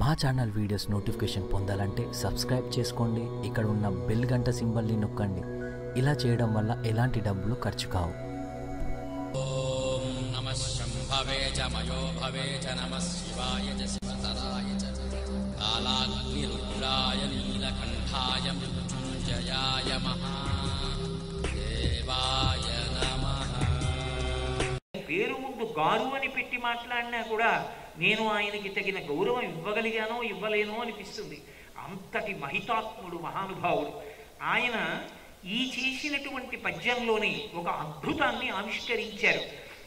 మా channel videos notification పొందాలంటే subscribe చేసుకోండి ఇక్కడ ఉన్న బెల్ గంట సింబల్ని నొక్కండి ఇలా చేయడం వల్ల ఎలాంటి డబ్బులు ఖర్చు కావు ॐ नमः शम्भवे च मयो भवे च नमः शिवाय च शिवतराय च कालाग्निरुद्राय नीलकण्ठाय मृत्युञ्जयाय महादेवाय नमः పేరు ముందు గారు అని పెట్టి మాట్లాడినా కూడా నేను ఆయనకి తగిన గౌరవం ఇవ్వగలిగానో ఇవ్వలేనో అనిపిస్తుంది అంతటి మహితాత్ముడు మహానుభావుడు ఆయన ఈ చేసినటువంటి పద్యంలోనే ఒక అద్భుతాన్ని ఆవిష్కరించారు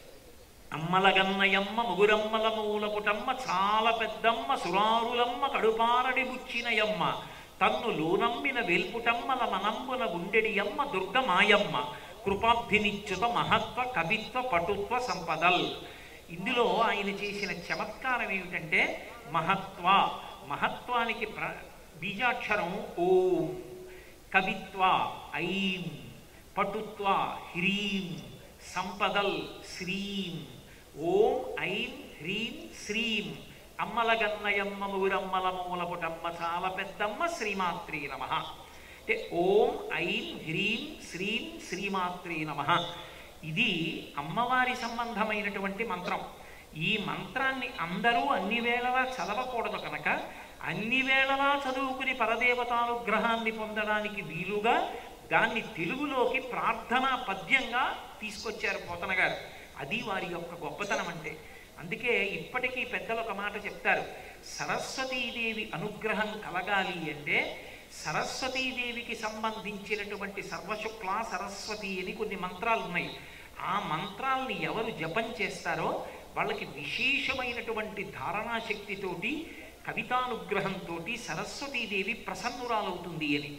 అమ్మలగన్నయమ్మ ముగురమ్మల మూలపుటమ్మ చాలా పెద్దమ్మ సురారులమ్మ కడుపారడి బుచ్చినయమ్మ తన్ను లోనమ్మిన వేల్పుటమ్మల మనంబున గుండెడియమ్మ దుర్గమాయమ్మ కృపాబ్ధినిచ్యుత మహత్వ కవిత్వ పటుత్వ సంపదల్ ఇందులో ఆయన చేసిన చమత్కారం ఏమిటంటే మహత్వ మహత్వానికి ప్ర బీజాక్షరం ఓం కవిత్వ ఐం పటుత్వ హ్రీం సంపదల్ శ్రీం ఓం ఐం హ్రీం శ్రీం అమ్మల గన్నయమ్మ ఊరమ్మల మూలపుటమ్మ చాలా పెద్దమ్మ శ్రీమాత్రి నమ అంటే ఓం ఐం హ్రీం శ్రీం శ్రీమాత్రి నమ ఇది అమ్మవారి సంబంధమైనటువంటి మంత్రం ఈ మంత్రాన్ని అందరూ అన్ని వేళలా చదవకూడదు కనుక అన్ని వేళలా చదువుకుని పరదేవతానుగ్రహాన్ని పొందడానికి వీలుగా దాన్ని తెలుగులోకి ప్రార్థనా పద్యంగా తీసుకొచ్చారు పోతన గారు అది వారి యొక్క గొప్పతనం అంటే అందుకే ఇప్పటికీ పెద్దలు ఒక మాట చెప్తారు సరస్వతీదేవి అనుగ్రహం కలగాలి అంటే సరస్వతీదేవికి సంబంధించినటువంటి సర్వశుక్ల సరస్వతి అని కొన్ని మంత్రాలు ఉన్నాయి ఆ మంత్రాల్ని ఎవరు జపం చేస్తారో వాళ్ళకి విశేషమైనటువంటి ధారణాశక్తితోటి కవితానుగ్రహంతో సరస్వతీదేవి ప్రసన్నురాలవుతుంది అని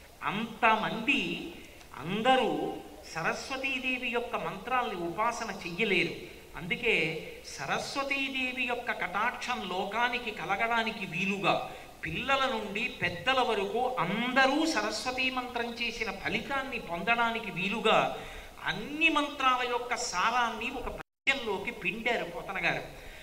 అంతమంది అందరూ సరస్వతీదేవి యొక్క మంత్రాల్ని ఉపాసన చెయ్యలేరు అందుకే సరస్వతీదేవి యొక్క కటాక్షం లోకానికి కలగడానికి వీలుగా పిల్లల నుండి పెద్దల వరకు అందరూ సరస్వతీ మంత్రం చేసిన ఫలితాన్ని పొందడానికి వీలుగా అన్ని మంత్రాల యొక్క సారాన్ని ఒక పద్యంలోకి పిండారు పోతన గారు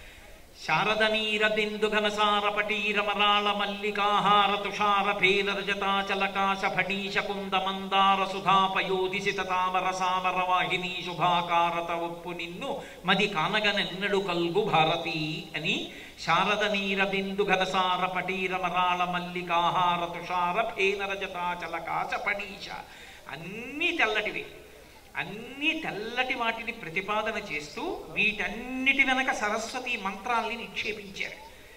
శారదనీర బిందు ఘనసార పటీరమరాళ మల్లికాహార తుషార ఫేన రజతాచలకాశ ఫణీశ కుంద మందార సుధాపయోధిసిత తామర సామర వాహిని శుభాకారత ఒప్పు నిన్ను మది కానగనెన్నడు కల్గు భారతి అని శారద నీర బిందు ఘనసార పటీరమరాళ మల్లికాహార తుషార ఫేన రజతాచలకాశ ఫణీశ అన్నీ తెల్లటివి అన్ని తెల్లటి వాటిని ప్రతిపాదన చేస్తూ వీటన్నిటి వెనక సరస్వతి మంత్రాల్ని నిక్షేపించారు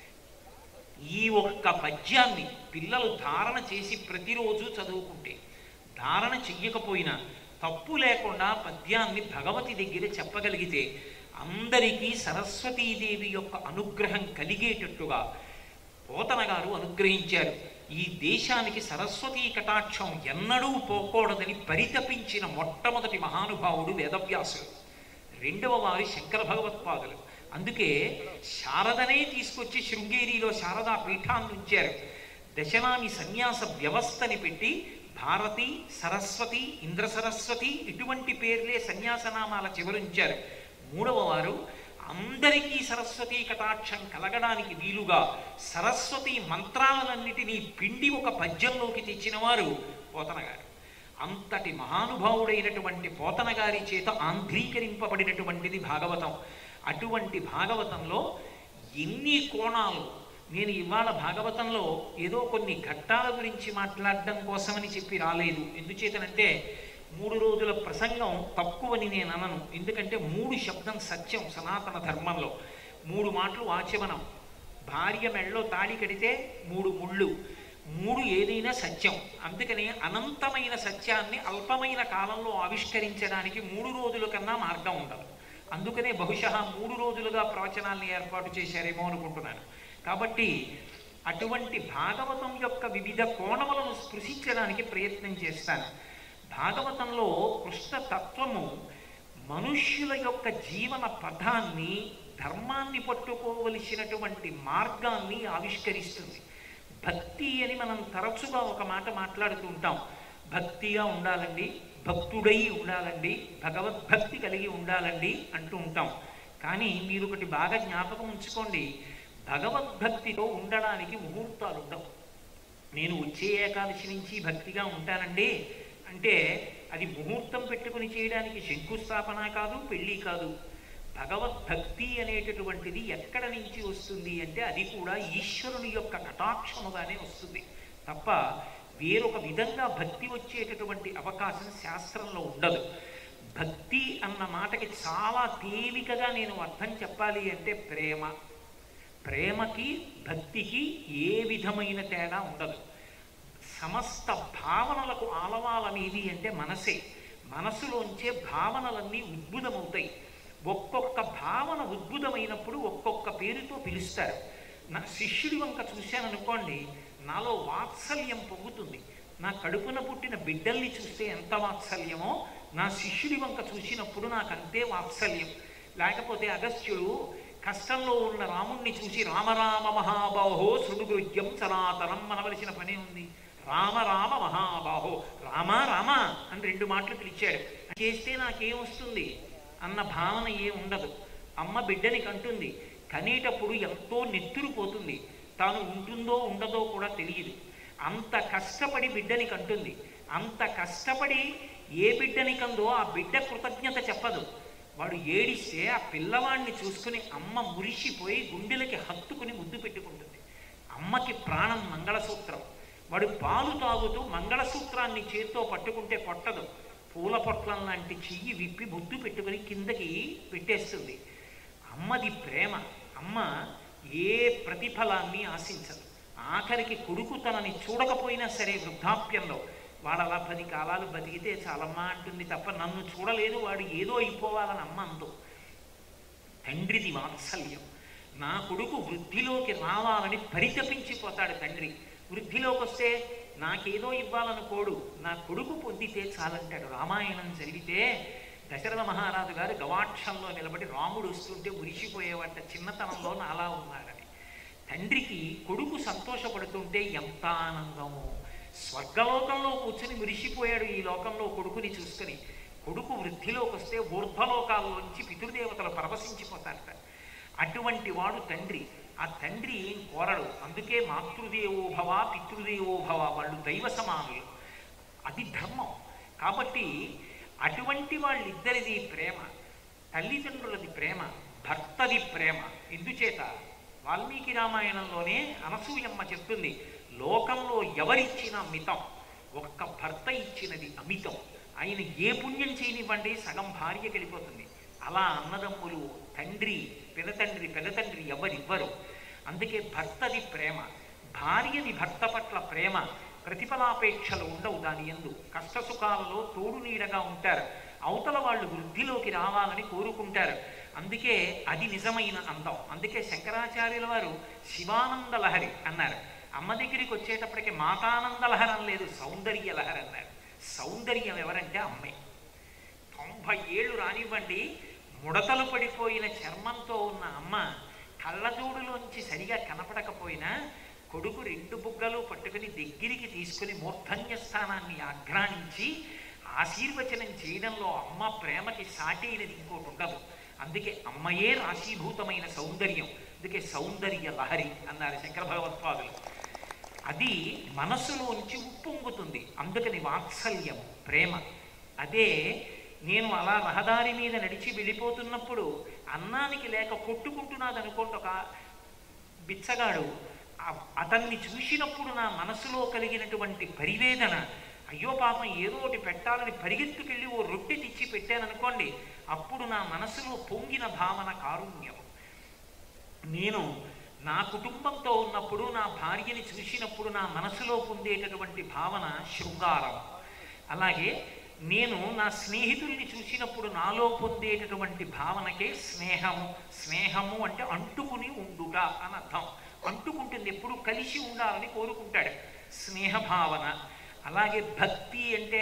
ఈ ఒక్క పద్యాన్ని పిల్లలు ధారణ చేసి ప్రతిరోజు చదువుకుంటే ధారణ చెయ్యకపోయినా తప్పు లేకుండా పద్యాన్ని భగవతి దగ్గర చెప్పగలిగితే అందరికీ సరస్వతీదేవి యొక్క అనుగ్రహం కలిగేటట్టుగా పోతన గారు అనుగ్రహించారు ఈ దేశానికి సరస్వతీ కటాక్షం ఎన్నడూ పోకూడదని పరితపించిన మొట్టమొదటి మహానుభావుడు వేదవ్యాసుడు రెండవ వారు శంకర భగవత్పాదులు అందుకే శారదనే తీసుకొచ్చి శృంగేరిలో శారదా పీఠాన్ని ఉంచారు దశనామి సన్యాస వ్యవస్థని పెట్టి భారతి సరస్వతి ఇంద్ర సరస్వతి ఇటువంటి పేర్లే సన్యాసనామాల చివరుంచారు మూడవ వారు అందరికీ సరస్వతీ కటాక్షం కలగడానికి వీలుగా సరస్వతి మంత్రాలన్నిటినీ పిండి ఒక పద్యంలోకి తెచ్చిన వారు పోతన గారు అంతటి మహానుభావుడైనటువంటి పోతన గారి చేత ఆంధ్రీకరింపబడినటువంటిది భాగవతం అటువంటి భాగవతంలో ఎన్ని కోణాలు నేను ఇవాళ భాగవతంలో ఏదో కొన్ని ఘట్టాల గురించి మాట్లాడడం కోసమని చెప్పి రాలేదు ఎందుచేతనంటే మూడు రోజుల ప్రసంగం తక్కువని నేను అనను ఎందుకంటే మూడు శబ్దం సత్యం సనాతన ధర్మంలో మూడు మాటలు ఆచమనం భార్య మెళ్ళలో తాడి కడితే మూడు ముళ్ళు మూడు ఏదైనా సత్యం అందుకని అనంతమైన సత్యాన్ని అల్పమైన కాలంలో ఆవిష్కరించడానికి మూడు రోజుల కన్నా మార్గం ఉండదు అందుకనే బహుశా మూడు రోజులుగా ప్రవచనాల్ని ఏర్పాటు చేశారేమో అనుకుంటున్నాను కాబట్టి అటువంటి భాగవతం యొక్క వివిధ కోణములను స్పృశించడానికి ప్రయత్నం చేస్తాను భాగవతంలో కృష్ణ తత్వము మనుష్యుల యొక్క జీవన పథాన్ని ధర్మాన్ని పట్టుకోవలసినటువంటి మార్గాన్ని ఆవిష్కరిస్తుంది భక్తి అని మనం తరచుగా ఒక మాట మాట్లాడుతూ ఉంటాం భక్తిగా ఉండాలండి భక్తుడై ఉండాలండి భగవద్భక్తి కలిగి ఉండాలండి అంటూ ఉంటాం కానీ మీరు ఒకటి బాగా జ్ఞాపకం ఉంచుకోండి భగవద్భక్తితో ఉండడానికి ముహూర్తాలు ఉండవు నేను వచ్చే ఏకాదశి నుంచి భక్తిగా ఉంటానండి అంటే అది ముహూర్తం పెట్టుకుని చేయడానికి శంకుస్థాపన కాదు పెళ్ళి కాదు భగవద్భక్తి అనేటటువంటిది ఎక్కడ నుంచి వస్తుంది అంటే అది కూడా ఈశ్వరుని యొక్క కటాక్షముగానే వస్తుంది తప్ప వేరొక విధంగా భక్తి వచ్చేటటువంటి అవకాశం శాస్త్రంలో ఉండదు భక్తి అన్న మాటకి చాలా తేలికగా నేను అర్థం చెప్పాలి అంటే ప్రేమ ప్రేమకి భక్తికి ఏ విధమైన తేడా ఉండదు సమస్త భావనలకు ఆలవాలనేది అంటే మనసే మనసులోంచే భావనలన్నీ ఉద్భుతమవుతాయి ఒక్కొక్క భావన ఉద్భుతమైనప్పుడు ఒక్కొక్క పేరుతో పిలుస్తారు నా శిష్యుడి వంక చూశాననుకోండి నాలో వాత్సల్యం పొంగుతుంది నా కడుపున పుట్టిన బిడ్డల్ని చూస్తే ఎంత వాత్సల్యమో నా శిష్యుడి వంక చూసినప్పుడు నాకు అంతే వాత్సల్యం లేకపోతే అగస్త్యుడు కష్టంలో ఉన్న రాముణ్ణి చూసి రామరామ మహాబాహో శృడుగృహ్యం సనాతనం అనవలసిన పని ఉంది రామ రామ మహాబాహో రామ రామ అని రెండు మాటలు పిలిచాడు చేస్తే నాకేం వస్తుంది అన్న భావన ఏ ఉండదు అమ్మ బిడ్డని కంటుంది కనేటప్పుడు ఎంతో నెత్తురు పోతుంది తాను ఉంటుందో ఉండదో కూడా తెలియదు అంత కష్టపడి బిడ్డని కంటుంది అంత కష్టపడి ఏ బిడ్డని కందో ఆ బిడ్డ కృతజ్ఞత చెప్పదు వాడు ఏడిస్తే ఆ పిల్లవాడిని చూసుకుని అమ్మ మురిసిపోయి గుండెలకి హత్తుకుని ముద్దు పెట్టుకుంటుంది అమ్మకి ప్రాణం మంగళసూత్రం వాడు పాలు తాగుతూ మంగళసూత్రాన్ని చేత్తో పట్టుకుంటే కొట్టదు పూల పొట్లం లాంటి చెయ్యి విప్పి ముద్దు పెట్టుకుని కిందకి పెట్టేస్తుంది అమ్మది ప్రేమ అమ్మ ఏ ప్రతిఫలాన్ని ఆశించదు ఆఖరికి కొడుకు తనని చూడకపోయినా సరే వృద్ధాప్యంలో వాడు అలా పది కాలాలు బతికితే చాలమ్మా అంటుంది తప్ప నన్ను చూడలేదు వాడు ఏదో అయిపోవాలని అమ్మ అందు తండ్రిది వాత్సల్యం నా కొడుకు వృద్ధిలోకి రావాలని పరితపించిపోతాడు తండ్రి వృద్ధిలోకి వస్తే నాకేదో ఇవ్వాలనుకోడు నా కొడుకు పొందితే చాలంటాడు రామాయణం చదివితే దశరథ మహారాజు గారు గవాక్షంలో నిలబడి రాముడు వస్తుంటే మురిసిపోయేవాట చిన్నతనంలో నాలా ఉన్నాడని తండ్రికి కొడుకు సంతోషపడుతుంటే ఎంత ఆనందము స్వర్గలోకంలో కూర్చుని మురిసిపోయాడు ఈ లోకంలో కొడుకుని చూసుకుని కొడుకు వృద్ధిలోకి వస్తే ఊర్ధ్వలోకాల్లోంచి పితృదేవతలు పరవశించిపోతారట అటువంటి వాడు తండ్రి ఆ తండ్రి ఏం కోరడు అందుకే మాతృదేవో భవ పితృదేవో భవ వాళ్ళు దైవ సమానులు అది ధర్మం కాబట్టి అటువంటి వాళ్ళిద్దరిది ప్రేమ తల్లిదండ్రులది ప్రేమ భర్తది ప్రేమ ఎందుచేత వాల్మీకి రామాయణంలోనే అనసూయమ్మ చెప్తుంది లోకంలో ఎవరిచ్చినా మితం ఒక్క భర్త ఇచ్చినది అమితం ఆయన ఏ పుణ్యం చేయనివ్వండి సగం భార్యకి వెళ్ళిపోతుంది అలా అన్నదమ్ములు తండ్రి పెదతండ్రి పెదతండ్రి ఎవరివ్వరు అందుకే భర్తది ప్రేమ భార్యది భర్త పట్ల ప్రేమ ప్రతిఫలాపేక్షలు ఉండవు దాని ఎందు కష్టసుఖాలలో తోడు నీడగా ఉంటారు అవతల వాళ్ళు వృద్ధిలోకి రావాలని కోరుకుంటారు అందుకే అది నిజమైన అందం అందుకే శంకరాచార్యుల వారు శివానంద లహరి అన్నారు అమ్మ దగ్గరికి వచ్చేటప్పటికి మాతానంద లహరి అనలేదు సౌందర్య లహరి అన్నారు సౌందర్యం ఎవరంటే అమ్మే తొంభై ఏళ్ళు రానివ్వండి ముడతలు పడిపోయిన చర్మంతో ఉన్న అమ్మ కళ్ళజోడులోంచి సరిగా కనపడకపోయినా కొడుకు రెండు బుగ్గలు పట్టుకుని దగ్గరికి తీసుకుని మూర్ధన్య స్థానాన్ని ఆఘ్రాణించి ఆశీర్వచనం చేయడంలో అమ్మ ప్రేమకి సాటి అయినది ఇంకోటి ఉండదు అందుకే అమ్మయే రాశీభూతమైన సౌందర్యం అందుకే సౌందర్య లహరి అన్నారు శంకర భగవత్పాదులు అది మనస్సులోంచి ఉప్పొంగుతుంది అందుకని వాత్సల్యం ప్రేమ అదే నేను అలా రహదారి మీద నడిచి వెళ్ళిపోతున్నప్పుడు అన్నానికి లేక కొట్టుకుంటున్నది అనుకోండి ఒక బిచ్చగాడు ఆ- అతన్ని చూసినప్పుడు నా మనసులో కలిగినటువంటి పరివేదన అయ్యో పాపం ఏదో ఒకటి పెట్టాలని పరిగెత్తుకెళ్ళి ఓ రొట్టె తెచ్చి పెట్టాననుకోండి అప్పుడు నా మనసులో పొంగిన భావన కారుణ్యం నేను నా కుటుంబంతో ఉన్నప్పుడు నా భార్యని చూసినప్పుడు నా మనసులో పొందేటటువంటి భావన శృంగారం అలాగే నేను నా స్నేహితుల్ని చూసినప్పుడు నాలో పొందేటటువంటి భావనకే స్నేహము స్నేహము అంటే అంటుకుని ఉండుట అని అర్థం అంటుకుంటుంది ఎప్పుడు కలిసి ఉండాలని కోరుకుంటాడు స్నేహ భావన అలాగే భక్తి అంటే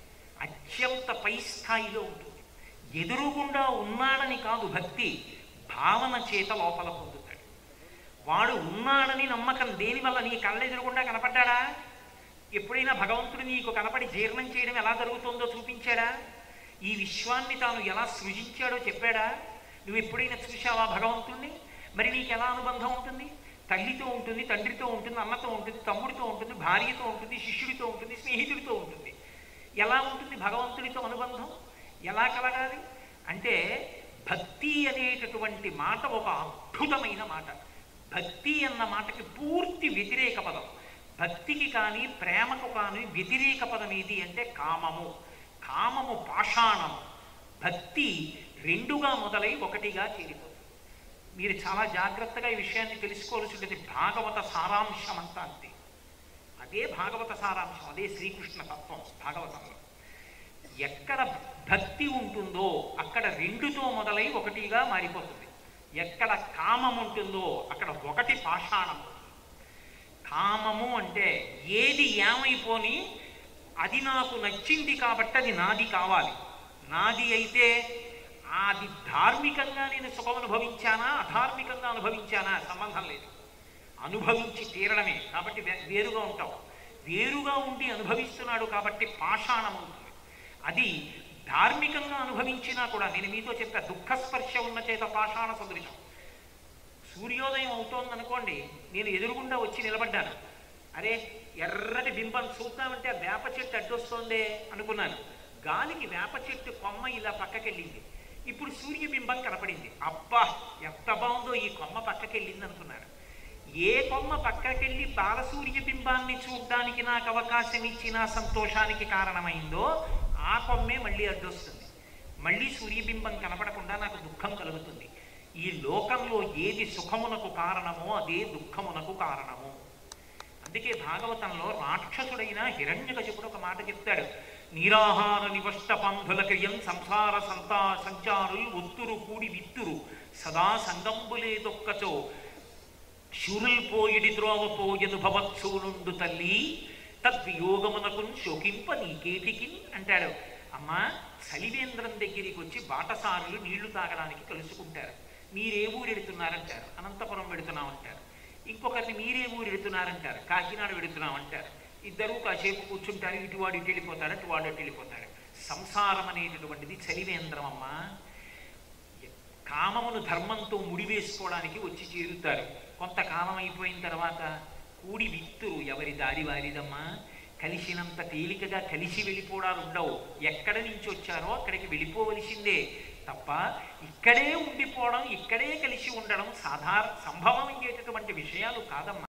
అత్యంత పై స్థాయిలో ఉంటుంది ఎదురుగుండా ఉన్నాడని కాదు భక్తి భావన చేత లోపల పొందుతాడు వాడు ఉన్నాడని నమ్మకం దేనివల్ల నీ కళ్ళ ఎదురుగుండా కనపడ్డాడా ఎప్పుడైనా భగవంతుడు నీకు కనపడి జీర్ణం చేయడం ఎలా జరుగుతుందో చూపించాడా ఈ విశ్వాన్ని తాను ఎలా సృజించాడో చెప్పాడా నువ్వు ఎప్పుడైనా చూశావా భగవంతుణ్ణి మరి నీకు ఎలా అనుబంధం ఉంటుంది తల్లితో ఉంటుంది తండ్రితో ఉంటుంది అన్నతో ఉంటుంది తమ్ముడితో ఉంటుంది భార్యతో ఉంటుంది శిష్యుడితో ఉంటుంది స్నేహితుడితో ఉంటుంది ఎలా ఉంటుంది భగవంతుడితో అనుబంధం ఎలా కలగాలి అంటే భక్తి అనేటటువంటి మాట ఒక అద్భుతమైన మాట భక్తి అన్న మాటకి పూర్తి వ్యతిరేక పదం భక్తికి కానీ ప్రేమకు కానీ వ్యతిరేక పదం ఏది అంటే కామము కామము పాషాణము భక్తి రెండుగా మొదలై ఒకటిగా చేరిపోతుంది మీరు చాలా జాగ్రత్తగా ఈ విషయాన్ని తెలుసుకోవాల్సి ఉంటుంది భాగవత సారాంశం అంతా అంతే అదే భాగవత సారాంశం అదే శ్రీకృష్ణ తత్వం భాగవతంలో ఎక్కడ భక్తి ఉంటుందో అక్కడ రెండుతో మొదలై ఒకటిగా మారిపోతుంది ఎక్కడ కామం ఉంటుందో అక్కడ ఒకటి పాషాణం కామము అంటే ఏది ఏమైపోని అది నాకు నచ్చింది కాబట్టి అది నాది కావాలి నాది అయితే అది ధార్మికంగా నేను సుఖం అనుభవించానా అధార్మికంగా అనుభవించానా సంబంధం లేదు అనుభవించి తీరడమే కాబట్టి వే- వేరుగా ఉంటాం వేరుగా ఉండి అనుభవిస్తున్నాడు కాబట్టి పాషాణం అవుతుంది అది ధార్మికంగా అనుభవించినా కూడా నేను మీతో చెప్పా దుఃఖస్పర్శ ఉన్న చేత పాషాణ సదృశం సూర్యోదయం అవుతోంది అనుకోండి నేను ఎదురుగుండా వచ్చి నిలబడ్డాను అరే ఎర్రటి బింబం చూద్దామంటే ఆ వేప చెట్టు అడ్డొస్తోందే అనుకున్నాను గాలికి వేప చెట్టు కొమ్మ ఇలా పక్కకెళ్ళింది ఇప్పుడు సూర్యబింబం కనపడింది అబ్బా ఎంత బాగుందో ఈ కొమ్మ పక్కకెళ్ళింది అనుకున్నాను ఏ కొమ్మ పక్కకెళ్ళి బాలసూర్య బింబాన్ని చూడ్డానికి నాకు అవకాశం ఇచ్చిన సంతోషానికి కారణమైందో ఆ కొమ్మే మళ్ళీ అడ్డొస్తుంది మళ్ళీ సూర్యబింబం కనపడకుండా నాకు దుఃఖం కలుగుతుంది ఈ లోకంలో ఏది సుఖమునకు కారణమో అదే దుఃఖమునకు కారణము అందుకే భాగవతంలో రాక్షసుడైన హిరణ్యకశిపుడు ఒక మాట చెప్తాడు నీరాహార నివష్ట పంధుల క్రియం సంసార సంతా సంచారులు ఒత్తురు కూడి విత్తురు సదా సంగంబులేదొక్కచో శూరుల్ పోయిడి త్రోవ పోయను భవత్సూనుండు తల్లి తద్వియోగమునకు శోకింప నీకేటికి అంటాడు అమ్మా చలివేంద్రం దగ్గరికి వచ్చి బాటసారులు నీళ్లు తాగడానికి కలుసుకుంటారు మీరే ఊరు ఎడుతున్నారంటారు అనంతపురం పెడుతున్నామంటారు ఇంకొకరిని మీరే ఊరు ఎడుతున్నారంటారు కాకినాడ పెడుతున్నామంటారు ఇద్దరూ కాసేపు కూర్చుంటారు ఇటువాడు ఇటు వెళ్ళిపోతారు అటువాడు అటు వెళ్ళిపోతారు సంసారం అనేటటువంటిది చలివేంద్రం అమ్మా కామమును ధర్మంతో ముడివేసుకోవడానికి వచ్చి చేరుతారు కొంతకాలం అయిపోయిన తర్వాత కూడి విత్తురు ఎవరి దారి వారిదమ్మా కలిసినంత తేలికగా కలిసి వెళ్ళిపోవడాలు ఉండవు ఎక్కడ నుంచి వచ్చారో అక్కడికి వెళ్ళిపోవలసిందే తప్ప ఇక్కడే ఉండిపోవడం ఇక్కడే కలిసి ఉండడం సాధారణ సంభవం అయ్యేటటువంటి విషయాలు కాదమ్మా